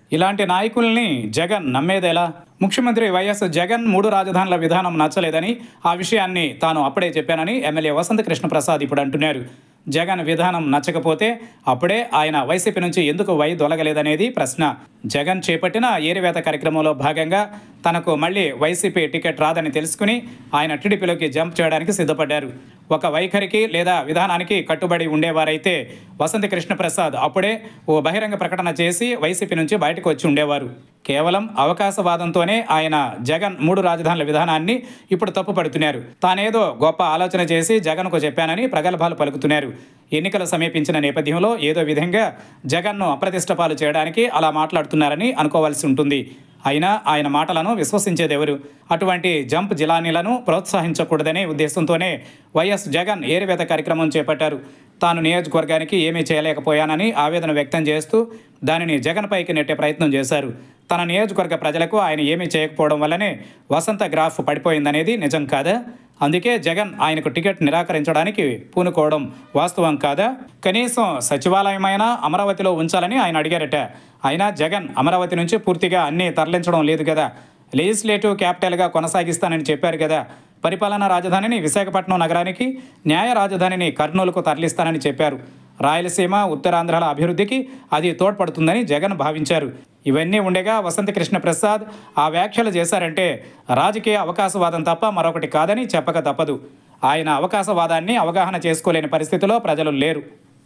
ఇలాంటి నాయకుల్ని జగన్ నమ్మేదెలా ముఖ్యమంత్రి వైఎస్ జగన్ మూడు రాజధానుల విధానం నచ్చలేదని ఆ విషయాన్ని తాను అప్పుడే చెప్పానని ఎమ్మెల్యే వసంత కృష్ణప్రసాద్ ఇప్పుడు అంటున్నారు జగన్ విధానం నచ్చకపోతే అప్పుడే ఆయన వైసీపీ నుంచి ఎందుకు వై దొలగలేదనేది ప్రశ్న జగన్ చేపట్టిన ఏరివేత కార్యక్రమంలో భాగంగా తనకు మళ్ళీ వైసీపీ టికెట్ రాదని తెలుసుకుని ఆయన టీడీపీలోకి జంప్ చేయడానికి సిద్ధపడ్డారు ఒక వైఖరికి లేదా విధానానికి కట్టుబడి ఉండేవారైతే వసంత కృష్ణప్రసాద్ అప్పుడే ఓ బహిరంగ ప్రకటన చేసి వైసీపీ నుంచి బయటకు వచ్చి ఉండేవారు కేవలం అవకాశవాదంతోనే ఆయన జగన్ మూడు రాజధానుల విధానాన్ని ఇప్పుడు తప్పుపడుతున్నారు తానేదో గొప్ప ఆలోచన చేసి జగన్కు చెప్పానని ప్రగల్భాలు పలుకుతున్నారు ఎన్నికలు సమీపించిన నేపథ్యంలో ఏదో విధంగా జగన్ను అప్రతిష్టపాలు చేయడానికి అలా మాట్లాడుతున్నారని అనుకోవాల్సి ఉంటుంది అయినా ఆయన మాటలను విశ్వసించేదెవరు అటువంటి జంప్ జిలానీలను ప్రోత్సహించకూడదనే ఉద్దేశంతోనే వైఎస్ జగన్ ఏరివేత కార్యక్రమం చేపట్టారు తాను నియోజకవర్గానికి ఏమీ చేయలేకపోయానని ఆవేదన వ్యక్తం చేస్తూ దానిని జగన్ పైకి నెట్టే ప్రయత్నం చేశారు తన నియోజకవర్గ ప్రజలకు ఆయన ఏమీ చేయకపోవడం వల్లనే వసంత గ్రాఫ్ పడిపోయిందనేది నిజం కాదా అందుకే జగన్ ఆయనకు టికెట్ నిరాకరించడానికి పూనుకోవడం వాస్తవం కాదా కనీసం సచివాలయమైనా అమరావతిలో ఉంచాలని ఆయన అడిగారట అయినా జగన్ అమరావతి నుంచి పూర్తిగా అన్నీ తరలించడం లేదు కదా లెజిస్లేటివ్ క్యాపిటల్గా కొనసాగిస్తానని చెప్పారు కదా పరిపాలనా రాజధానిని విశాఖపట్నం నగరానికి న్యాయ రాజధానిని కర్నూలుకు తరలిస్తానని చెప్పారు రాయలసీమ ఉత్తరాంధ్రాల అభివృద్ధికి అది తోడ్పడుతుందని జగన్ భావించారు ఇవన్నీ ఉండగా వసంత కృష్ణ ప్రసాద్ ఆ వ్యాఖ్యలు చేశారంటే రాజకీయ అవకాశవాదం తప్ప మరొకటి కాదని చెప్పక తప్పదు ఆయన అవకాశవాదాన్ని అవగాహన చేసుకోలేని పరిస్థితిలో ప్రజలు లేరు